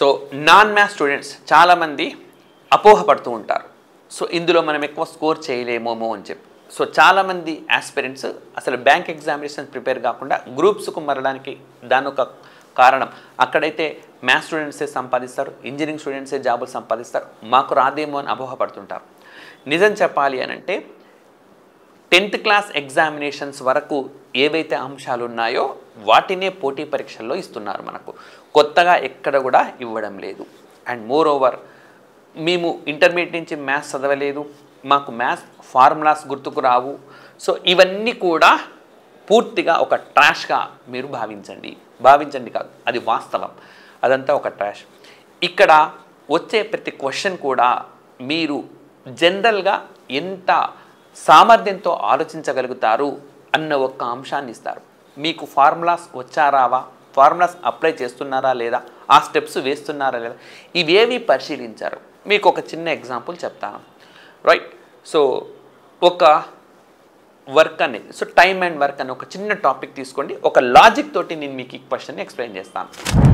so non maths students చాలామంది అపోహపడుతూ ఉంటారు so ఇందులో మనం ఎక్కువ స్కోర్ చేయలేమోమో అని చెప్పి సో చాలామంది ఆస్పిరెంట్స్ అసలు బ్యాంక్ ఎగ్జామినేషన్ ప్రిపేర్ కాకుండా గ్రూప్స్కు మరడానికి దాని ఒక కారణం అక్కడైతే మ్యాథ్స్ స్టూడెంట్సే సంపాదిస్తారు ఇంజనీరింగ్ స్టూడెంట్సే జాబులు సంపాదిస్తారు మాకు రాదేమో అని అపోహపడుతుంటారు నిజం చెప్పాలి అని అంటే టెన్త్ క్లాస్ ఎగ్జామినేషన్స్ వరకు ఏవైతే అంశాలు ఉన్నాయో వాటినే పోటీ పరీక్షల్లో ఇస్తున్నారు మనకు కొత్తగా ఎక్కడ కూడా ఇవ్వడం లేదు అండ్ మోర్ ఓవర్ మేము ఇంటర్మీడియట్ నుంచి మ్యాథ్స్ చదవలేదు మాకు మ్యాథ్స్ ఫార్ములాస్ గుర్తుకు రావు సో ఇవన్నీ కూడా పూర్తిగా ఒక ట్రాష్గా మీరు భావించండి భావించండి కాదు అది వాస్తవం అదంతా ఒక ట్రాష్ ఇక్కడ వచ్చే ప్రతి క్వశ్చన్ కూడా మీరు జనరల్గా ఎంత సామర్థ్యంతో ఆలోచించగలుగుతారు అన్న ఒక్క అంశాన్ని ఇస్తారు మీకు ఫార్ములాస్ వచ్చారావా ఫార్ములాస్ అప్లై చేస్తున్నారా లేదా ఆ స్టెప్స్ వేస్తున్నారా లేదా ఇవేవి పరిశీలించారు మీకు ఒక చిన్న ఎగ్జాంపుల్ చెప్తాను రైట్ సో ఒక వర్క్ అనేది సో టైమ్ అండ్ వర్క్ అనే ఒక చిన్న టాపిక్ తీసుకోండి ఒక లాజిక్ తోటి నేను మీకు ఈ క్వశ్చన్ని ఎక్స్ప్లెయిన్ చేస్తాను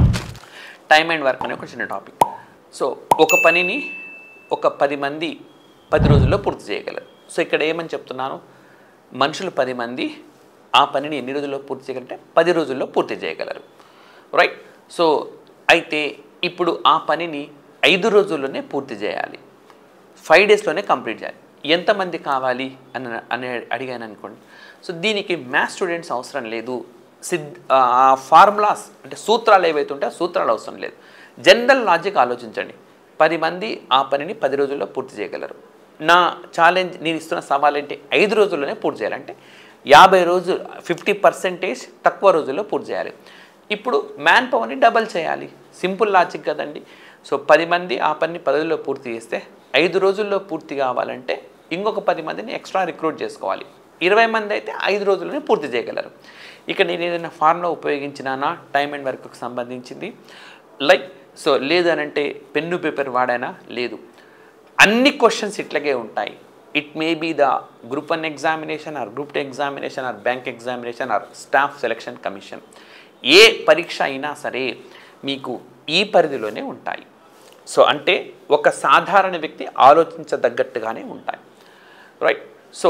టైమ్ అండ్ వర్క్ అనే ఒక చిన్న టాపిక్ సో ఒక పనిని ఒక పది మంది పది రోజుల్లో పూర్తి చేయగలరు సో ఇక్కడ ఏమని చెప్తున్నాను మనుషులు పది మంది ఆ పనిని ఎన్ని రోజుల్లో పూర్తి చేయగలంటే పది రోజుల్లో పూర్తి చేయగలరు రైట్ సో అయితే ఇప్పుడు ఆ పనిని ఐదు రోజుల్లోనే పూర్తి చేయాలి ఫైవ్ డేస్లోనే కంప్లీట్ చేయాలి ఎంతమంది కావాలి అని అని అడిగాను అనుకోండి సో దీనికి మ్యాథ్స్ స్టూడెంట్స్ అవసరం లేదు సిద్ ఆ ఫార్ములాస్ అంటే సూత్రాలు ఏవైతే ఉంటే ఆ సూత్రాలు అవసరం లేదు జనరల్ లాజిక్ ఆలోచించండి పది మంది ఆ పనిని పది రోజుల్లో పూర్తి చేయగలరు నా ఛాలెంజ్ నేను ఇస్తున్న సవాల్ ఏంటి ఐదు రోజుల్లోనే పూర్తి చేయాలంటే యాభై రోజులు ఫిఫ్టీ పర్సెంటేజ్ తక్కువ రోజుల్లో పూర్తి చేయాలి ఇప్పుడు మ్యాన్ పవర్ని డబల్ చేయాలి సింపుల్ లాజిక్ కదండి సో పది మంది ఆ పనిని పది రోజుల్లో పూర్తి చేస్తే ఐదు రోజుల్లో పూర్తి కావాలంటే ఇంకొక పది మందిని ఎక్స్ట్రా రిక్రూట్ చేసుకోవాలి ఇరవై మంది అయితే ఐదు రోజుల్లోనే పూర్తి చేయగలరు ఇక నేను ఏదైనా ఫార్ములా ఉపయోగించినానా టైం అండ్ వర్క్కి సంబంధించింది లైక్ సో లేదనంటే పెన్ను పేపర్ వాడానా లేదు అన్ని క్వశ్చన్స్ ఇట్లాగే ఉంటాయి it may be the group one examination or group two examination or bank examination or staff selection commission ఏ పరీక్ష అయినా సరే మీకు ఈ పరిధిలోనే ఉంటాయి సో అంటే ఒక సాధారణ వ్యక్తి ఆలోచించదగ్గట్టుగానే ఉంటాయి రైట్ సో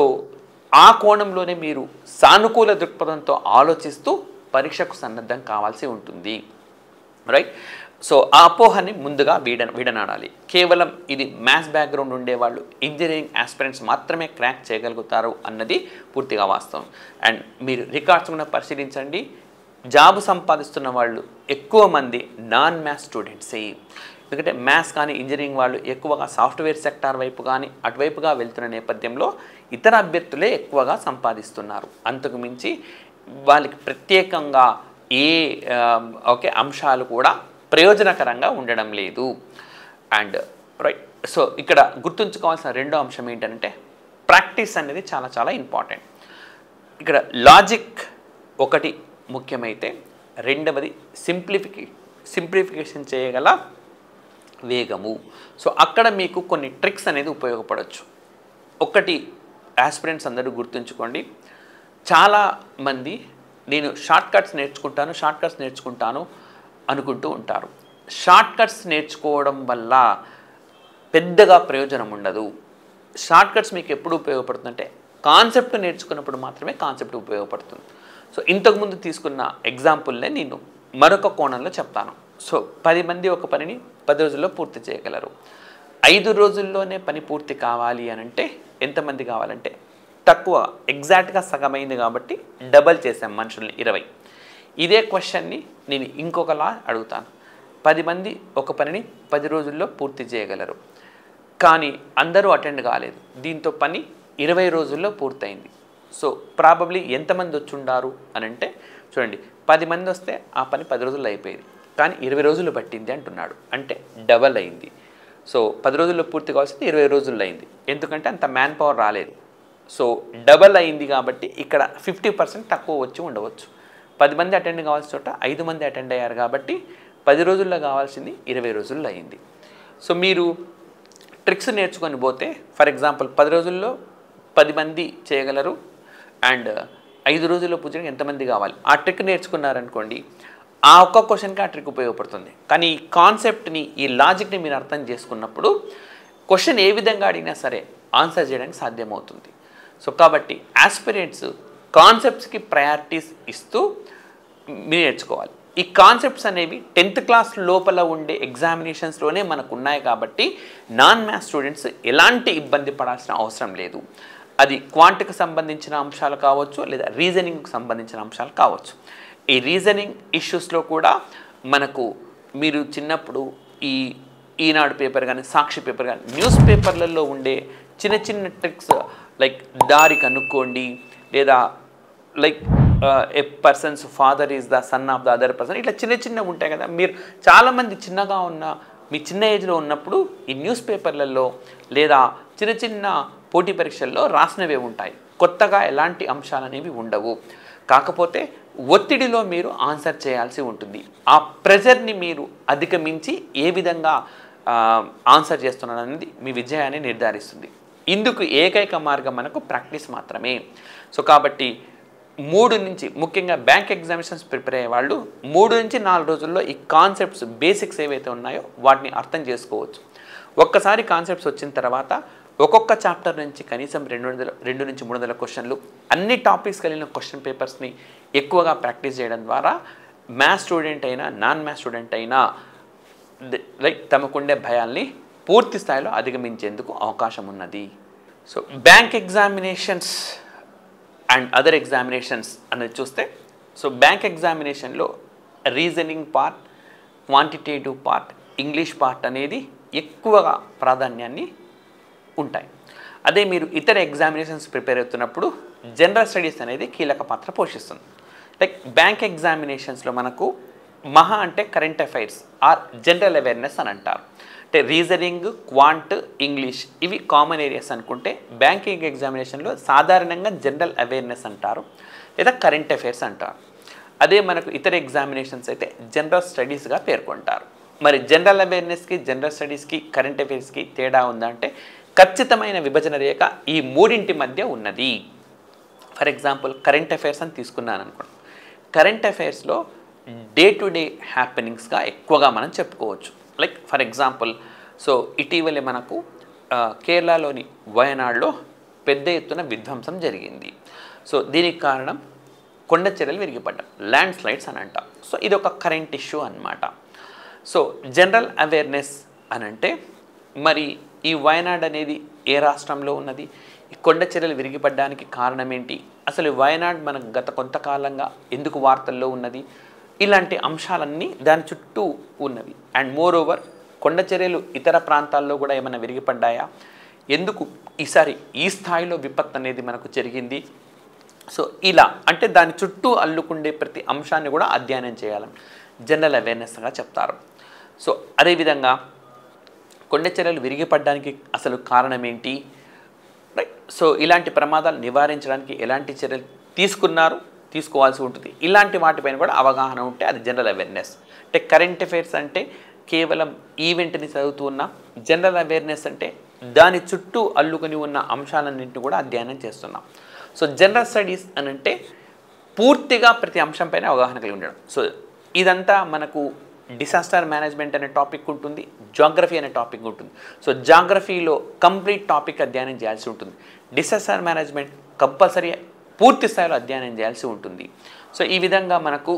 ఆ కోణంలోనే మీరు సానుకూల దృక్పథంతో ఆలోచిస్తూ పరీక్షకు సన్నద్ధం కావాల్సి ఉంటుంది రైట్ సో ఆ అపోహని ముందుగా వీడ వీడనాడాలి కేవలం ఇది మ్యాథ్స్ బ్యాక్గ్రౌండ్ ఉండేవాళ్ళు ఇంజనీరింగ్ ఆస్పిరెంట్స్ మాత్రమే క్రాక్ చేయగలుగుతారు అన్నది పూర్తిగా వాస్తవం అండ్ మీరు రికార్డ్స్ కూడా పరిశీలించండి జాబ్ సంపాదిస్తున్న వాళ్ళు ఎక్కువ మంది నాన్ మ్యాథ్స్ స్టూడెంట్సే ఎందుకంటే మ్యాథ్స్ కానీ ఇంజనీరింగ్ వాళ్ళు ఎక్కువగా సాఫ్ట్వేర్ సెక్టార్ వైపు కానీ అటువైపుగా వెళ్తున్న నేపథ్యంలో ఇతర అభ్యర్థులే ఎక్కువగా సంపాదిస్తున్నారు అంతకు మించి వాళ్ళకి ప్రత్యేకంగా ఏ ఆ, ఓకే అంశాలు కూడా ప్రయోజనకరంగా ఉండడం లేదు అండ్ రైట్ సో ఇక్కడ గుర్తుంచుకోవాల్సిన రెండో అంశం ఏంటంటే ప్రాక్టీస్ అనేది చాలా చాలా ఇంపార్టెంట్ ఇక్కడ లాజిక్ ఒకటి ముఖ్యమైతే రెండవది సింప్లిఫికే సింప్లిఫికేషన్ చేయగల వేగము సో అక్కడ మీకు కొన్ని ట్రిక్స్ అనేది ఉపయోగపడవచ్చు ఒకటి ఆస్పిరెంట్స్ అందరూ గుర్తుంచుకోండి చాలా మంది నేను షార్ట్ కట్స్ నేర్చుకుంటాను షార్ట్ కట్స్ నేర్చుకుంటాను అనుకుంటూ ఉంటారు షార్ట్ కట్స్ నేర్చుకోవడం వల్ల పెద్దగా ప్రయోజనం ఉండదు షార్ట్ కట్స్ మీకు ఎప్పుడు ఉపయోగపడుతుందంటే కాన్సెప్ట్ నేర్చుకున్నప్పుడు మాత్రమే కాన్సెప్ట్ ఉపయోగపడుతుంది సో ఇంతకుముందు తీసుకున్న ఎగ్జాంపుల్నే నేను మరొక కోణంలో చెప్తాను సో పది మంది ఒక పనిని పది రోజుల్లో పూర్తి చేయగలరు ఐదు రోజుల్లోనే పని పూర్తి కావాలి అని అంటే ఎంతమంది కావాలంటే తక్కువ ఎగ్జాక్ట్గా సగమైంది కాబట్టి డబల్ చేసాం మనుషుల్ని ఇరవై ఇదే క్వశ్చన్ని నేను ఇంకొకలా అడుగుతాను పది మంది ఒక పనిని పది రోజుల్లో పూర్తి చేయగలరు కానీ అందరూ అటెండ్ కాలేదు దీంతో పని ఇరవై రోజుల్లో పూర్తయింది సో ప్రాబబ్లీ ఎంతమంది వచ్చి ఉండారు అని అంటే చూడండి పది మంది వస్తే ఆ పని పది రోజుల్లో అయిపోయేది కానీ ఇరవై రోజులు పట్టింది అంటున్నాడు అంటే డబల్ అయింది సో పది రోజుల్లో పూర్తి కావాల్సింది ఇరవై రోజుల్లో అయింది ఎందుకంటే అంత మ్యాన్ పవర్ రాలేదు సో డబల్ అయింది కాబట్టి ఇక్కడ ఫిఫ్టీ పర్సెంట్ తక్కువ వచ్చి ఉండవచ్చు పది మంది అటెండ్ కావాల్సిన చోట ఐదు మంది అటెండ్ అయ్యారు కాబట్టి పది రోజుల్లో కావాల్సింది ఇరవై రోజుల్లో అయింది సో మీరు ట్రిక్స్ నేర్చుకొని పోతే ఫర్ ఎగ్జాంపుల్ పది రోజుల్లో పది మంది చేయగలరు అండ్ ఐదు రోజుల్లో పూజకి ఎంతమంది కావాలి ఆ ట్రిక్ నేర్చుకున్నారనుకోండి ఆ ఒక్క క్వశ్చన్కి ఆ ట్రిక్ ఉపయోగపడుతుంది కానీ ఈ కాన్సెప్ట్ని ఈ లాజిక్ని మీరు అర్థం చేసుకున్నప్పుడు క్వశ్చన్ ఏ విధంగా అడిగినా సరే ఆన్సర్ చేయడానికి సాధ్యమవుతుంది సో కాబట్టి ఆస్పిరెంట్స్ కాన్సెప్ట్స్కి ప్రయారిటీస్ ఇస్తూ మీరు నేర్చుకోవాలి ఈ కాన్సెప్ట్స్ అనేవి టెన్త్ క్లాస్ లోపల ఉండే ఎగ్జామినేషన్స్లోనే మనకు ఉన్నాయి కాబట్టి నాన్ మ్యాథ్స్ స్టూడెంట్స్ ఎలాంటి ఇబ్బంది పడాల్సిన అవసరం లేదు అది క్వాంట్కి సంబంధించిన అంశాలు కావచ్చు లేదా రీజనింగ్కి సంబంధించిన అంశాలు కావచ్చు ఈ రీజనింగ్ ఇష్యూస్లో కూడా మనకు మీరు చిన్నప్పుడు ఈ ఈనాడు పేపర్ కానీ సాక్షి పేపర్ కానీ న్యూస్ పేపర్లలో ఉండే చిన్న చిన్న ట్రిక్స్ లైక్ దారి కనుక్కోండి లేదా like a persons father is the son of the other person ఇట్లా చిన్న చిన్న ఉంటాయి కదా మీరు చాలామంది చిన్నగా ఉన్న మీ చిన్న ఏజ్లో ఉన్నప్పుడు ఈ న్యూస్ పేపర్లలో లేదా చిన్న చిన్న పోటీ పరీక్షల్లో రాసినవే ఉంటాయి కొత్తగా ఎలాంటి అంశాలు అనేవి ఉండవు కాకపోతే ఒత్తిడిలో మీరు ఆన్సర్ చేయాల్సి ఉంటుంది ఆ ప్రెజర్ని మీరు అధిగమించి ఏ విధంగా ఆ, ఆన్సర్ చేస్తున్నారు అనేది మీ విజయాన్ని నిర్ధారిస్తుంది ఇందుకు ఏకైక మార్గం మనకు ప్రాక్టీస్ మాత్రమే సో కాబట్టి మూడు నుంచి ముఖ్యంగా బ్యాంక్ ఎగ్జామినేషన్స్ ప్రిపేర్ అయ్యే వాళ్ళు మూడు నుంచి నాలుగు రోజుల్లో ఈ కాన్సెప్ట్స్ బేసిక్స్ ఏవైతే ఉన్నాయో వాటిని అర్థం చేసుకోవచ్చు ఒక్కసారి కాన్సెప్ట్స్ వచ్చిన తర్వాత ఒక్కొక్క చాప్టర్ నుంచి కనీసం రెండు వందల రెండు నుంచి మూడు వందల క్వశ్చన్లు అన్ని టాపిక్స్ కలిగిన క్వశ్చన్ పేపర్స్ని ఎక్కువగా ప్రాక్టీస్ చేయడం ద్వారా మ్యాథ్స్ స్టూడెంట్ అయినా నాన్ మ్యాథ్స్ స్టూడెంట్ అయినా ద- లైక్ తమకుండే భయాల్ని పూర్తి స్థాయిలో అధిగమించేందుకు అవకాశం ఉన్నది so bank examinations and other examinations అనేది చూస్తే సో బ్యాంక్ ఎగ్జామినేషన్లో reasoning part quantitative part English part అనేది ఎక్కువగా ప్రాధాన్యాన్ని ఉంటాయి అదే మీరు ఇతర ఎగ్జామినేషన్స్ ప్రిపేర్ అవుతున్నప్పుడు జనరల్ స్టడీస్ అనేది కీలక పాత్ర పోషిస్తుంది లైక్ బ్యాంక్ ఎగ్జామినేషన్స్లో మనకు మహా అంటే current affairs or general awareness అని అంటారు అంటే రీజనింగ్ క్వాంట్ ఇంగ్లీష్ ఇవి కామన్ ఏరియాస్ అనుకుంటే బ్యాంకింగ్ ఎగ్జామినేషన్లో సాధారణంగా జనరల్ అవేర్నెస్ అంటారు లేదా కరెంట్ అఫైర్స్ అంటారు అదే మనకు ఇతర ఎగ్జామినేషన్స్ అయితే జనరల్ స్టడీస్గా పేర్కొంటారు మరి జనరల్ అవేర్నెస్కి జనరల్ స్టడీస్కి కరెంట్ అఫైర్స్కి తేడా ఉందంటే ఖచ్చితమైన విభజన రేఖ ఈ మూడింటి మధ్య ఉన్నది ఫర్ ఎగ్జాంపుల్ కరెంట్ అఫైర్స్ అని తీసుకున్నాను అనుకోండి కరెంట్ అఫైర్స్లో డే టు డే హ్యాపెనింగ్స్గా ఎక్కువగా మనం చెప్పుకోవచ్చు లైక్ ఫర్ ఎగ్జాంపుల్ సో ఇటీవలే మనకు ఆ, కేరళలోని వయనాడులో పెద్ద ఎత్తున విధ్వంసం జరిగింది సో దీనికి కారణం కొండ చర్యలు విరిగిపడ్డం ల్యాండ్ స్లైడ్స్ అని అంటాం సో ఇది ఒక కరెంట్ ఇష్యూ అన్నమాట సో జనరల్ అవేర్నెస్ అని అంటే మరి ఈ వయనాడ్ అనేది ఏ రాష్ట్రంలో ఉన్నది ఈ కొండ చర్యలు విరిగిపడడానికి కారణం ఏంటి అసలు ఈ వయనాడ్ మనకు గత కొంతకాలంగా ఎందుకు వార్తల్లో ఉన్నది ఇలాంటి అంశాలన్నీ దాని చుట్టూ ఉన్నవి అండ్ మోర్ ఓవర్ కొండ చర్యలు ఇతర ప్రాంతాల్లో కూడా ఏమైనా విరిగిపడ్డాయా ఎందుకు ఈసారి ఈ స్థాయిలో విపత్తు అనేది మనకు జరిగింది సో ఇలా అంటే దాని చుట్టూ అల్లుకుండే ప్రతి అంశాన్ని కూడా అధ్యయనం చేయాలని జనరల్ అవేర్నెస్గా చెప్తారు సో అదేవిధంగా కొండ చర్యలు విరిగిపడడానికి అసలు కారణం ఏంటి రైట్ సో ఇలాంటి ప్రమాదాలు నివారించడానికి ఎలాంటి చర్యలు తీసుకున్నారు తీసుకోవాల్సి ఉంటుంది ఇలాంటి వాటిపైన కూడా అవగాహన ఉంటే అది జనరల్ అవేర్నెస్ అంటే కరెంట్ అఫైర్స్ అంటే కేవలం ఈవెంట్ని చదువుతూ ఉన్న జనరల్ అవేర్నెస్ అంటే దాని చుట్టూ అల్లుకొని ఉన్న అంశాలన్నింటినీ కూడా అధ్యయనం చేస్తున్నాం సో జనరల్ స్టడీస్ అని అంటే పూర్తిగా ప్రతి అంశంపైన అవగాహన కలిగి ఉండడం సో ఇదంతా మనకు డిసాస్టర్ మేనేజ్మెంట్ అనే టాపిక్ ఉంటుంది జాగ్రఫీ అనే టాపిక్ ఉంటుంది సో జాగ్రఫీలో కంప్లీట్ టాపిక్ అధ్యయనం చేయాల్సి ఉంటుంది డిసాస్టర్ మేనేజ్మెంట్ కంపల్సరీ పూర్తి స్థాయిలో అధ్యయనం చేయాల్సి ఉంటుంది సో ఈ విధంగా మనకు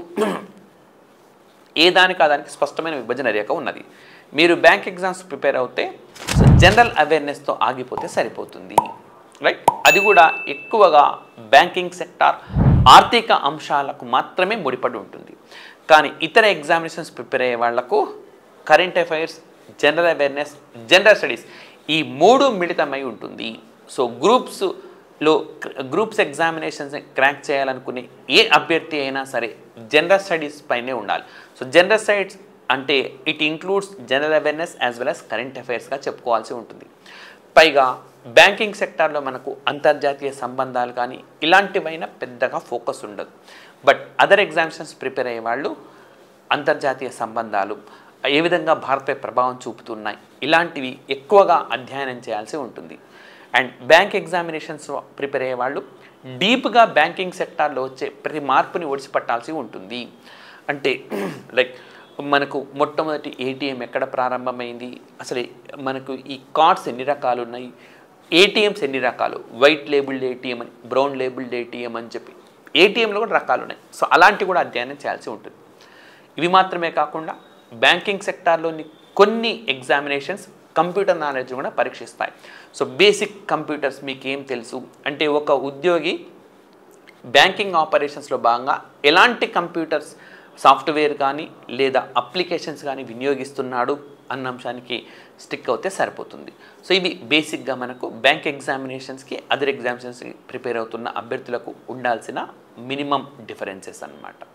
ఏ దానికి ఆ దానికి స్పష్టమైన విభజన రేఖ ఉన్నది మీరు బ్యాంక్ ఎగ్జామ్స్ ప్రిపేర్ అవుతే సో జనరల్ అవేర్నెస్తో ఆగిపోతే సరిపోతుంది రైట్ అది కూడా ఎక్కువగా బ్యాంకింగ్ సెక్టార్ ఆర్థిక అంశాలకు మాత్రమే ముడిపడి ఉంటుంది కానీ ఇతర ఎగ్జామినేషన్స్ ప్రిపేర్ అయ్యే వాళ్లకు current affairs general awareness general studies ఈ మూడు మిళితమై ఉంటుంది సో గ్రూప్స్లో గ్రూప్స్ ఎగ్జామినేషన్స్ క్రాక్ చేయాలనుకునే ఏ అభ్యర్థి అయినా సరే జనరల్ స్టడీస్ పైనే ఉండాలి సో జనరల్ స్టడీస్ అంటే it includes general awareness as well as current అఫైర్స్గా చెప్పుకోవాల్సి ఉంటుంది పైగా బ్యాంకింగ్ సెక్టార్లో మనకు అంతర్జాతీయ సంబంధాలు కానీ ఇలాంటివైనా పెద్దగా ఫోకస్ ఉండదు బట్ అదర్ ఎగ్జామినేషన్స్ ప్రిపేర్ అయ్యే వాళ్ళు అంతర్జాతీయ సంబంధాలు ఏ విధంగా భారత్పై ప్రభావం చూపుతున్నాయి ఇలాంటివి ఎక్కువగా అధ్యయనం చేయాల్సి ఉంటుంది అండ్ బ్యాంక్ ఎగ్జామినేషన్స్ ప్రిపేర్ అయ్యే వాళ్ళు డీప్గా బ్యాంకింగ్ సెక్టార్లో వచ్చే ప్రతి మార్పుని ఒడిసిపట్టాల్సి ఉంటుంది అంటే లైక్ మనకు మొట్టమొదటి ఏటీఎం ఎక్కడ ప్రారంభమైంది అసలు మనకు ఈ కార్డ్స్ ఎన్ని రకాలు ఉన్నాయి ఏటీఎంస్ ఎన్ని రకాలు వైట్ లేబుల్డ్ ఏటీఎం అని బ్రౌన్ లేబుల్డ్ ఏటీఎం అని చెప్పి ఏటీఎంలో కూడా రకాలు ఉన్నాయి సో అలాంటివి కూడా అధ్యయనం చేయాల్సి ఉంటుంది ఇవి మాత్రమే కాకుండా బ్యాంకింగ్ సెక్టార్లోని కొన్ని ఎగ్జామినేషన్స్ కంప్యూటర్ నాలెడ్జ్ కూడా పరీక్షిస్తాయి సో బేసిక్ కంప్యూటర్స్ మీకు ఏం తెలుసు అంటే ఒక ఉద్యోగి బ్యాంకింగ్ ఆపరేషన్స్లో భాగంగా ఎలాంటి కంప్యూటర్స్ సాఫ్ట్వేర్ కానీ లేదా అప్లికేషన్స్ కానీ వినియోగిస్తున్నాడు అన్న అంశానికి స్టిక్ అవుతే సరిపోతుంది సో ఇవి బేసిక్గా మనకు బ్యాంక్ ఎగ్జామినేషన్స్కి అదర్ ఎగ్జామినేషన్స్కి ప్రిపేర్ అవుతున్న అభ్యర్థులకు ఉండాల్సిన మినిమం డిఫరెన్సెస్ అన్నమాట